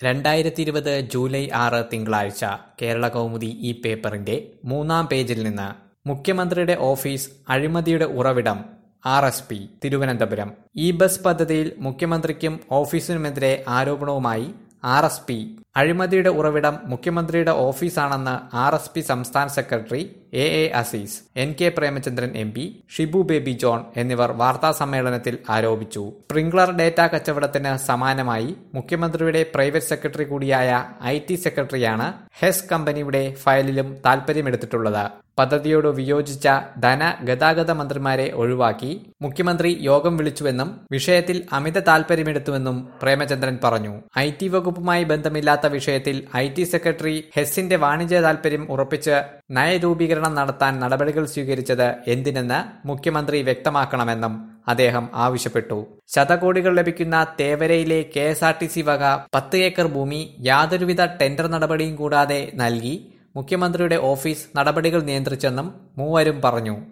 രണ്ടായിരത്തി ഇരുപത് ജൂലൈ ആറ് തിങ്കളാഴ്ച കേരള കൗമുദി ഈ പേപ്പറിന്റെ മൂന്നാം പേജിൽ നിന്ന് മുഖ്യമന്ത്രിയുടെ ഓഫീസ് അഴിമതിയുടെ ഉറവിടം ആർ എസ് പി തിരുവനന്തപുരം ഈ ബസ് പദ്ധതിയിൽ മുഖ്യമന്ത്രിക്കും ഓഫീസിനുമെതിരെ ആരോപണവുമായി ആർ എസ് പി അഴിമതിയുടെ ഉറവിടം മുഖ്യമന്ത്രിയുടെ ഓഫീസാണെന്ന് ആർ എസ് പി സംസ്ഥാന secretary A A Azeez N K Premachandran M P Shibu Baby John എന്നിവർ വാർത്താ സമ്മേളനത്തിൽ ആരോപിച്ചു സ്പ്രിംഗ്ലർ ഡേറ്റ കച്ചവടത്തിന് സമാനമായി മുഖ്യമന്ത്രിയുടെ പ്രൈവറ്റ് സെക്രട്ടറി കൂടിയായ ഐ ടി സെക്രട്ടറിയാണ് ഹെസ് കമ്പനിയുടെ ഫയലിലും താൽപര്യമെടുത്തിട്ടുള്ളത് പദ്ധതിയോട് വിയോജിച്ച ധന ഗതാഗത മന്ത്രിമാരെ ഒഴിവാക്കി മുഖ്യമന്ത്രി യോഗം വിളിച്ചുവെന്നും വിഷയത്തിൽ അമിത താൽപര്യമെടുത്തുവെന്നും പ്രേമചന്ദ്രൻ പറഞ്ഞു ഐ ടി വകുപ്പുമായി ബന്ധമില്ലാത്ത വിഷയത്തിൽ ഐ ടി സെക്രട്ടറി ഹെസ്സിന്റെ വാണിജ്യ താൽപര്യം ഉറപ്പിച്ച് നയരൂപീകരണം നടത്താൻ നടപടികൾ സ്വീകരിച്ചത് എന്തിനെന്ന് മുഖ്യമന്ത്രി വ്യക്തമാക്കണമെന്നും അദ്ദേഹം ആവശ്യപ്പെട്ടു ശതകോടികൾ ലഭിക്കുന്ന തേവരയിലെ K S R T C വക പത്ത് ഏക്കർ ഭൂമി യാതൊരുവിധ ടെൻഡർ നടപടിയും കൂടാതെ നൽകി മുഖ്യമന്ത്രിയുടെ ഓഫീസ് നടപടികൾ നിയന്ത്രിച്ചെന്നും മൂവരും പറഞ്ഞു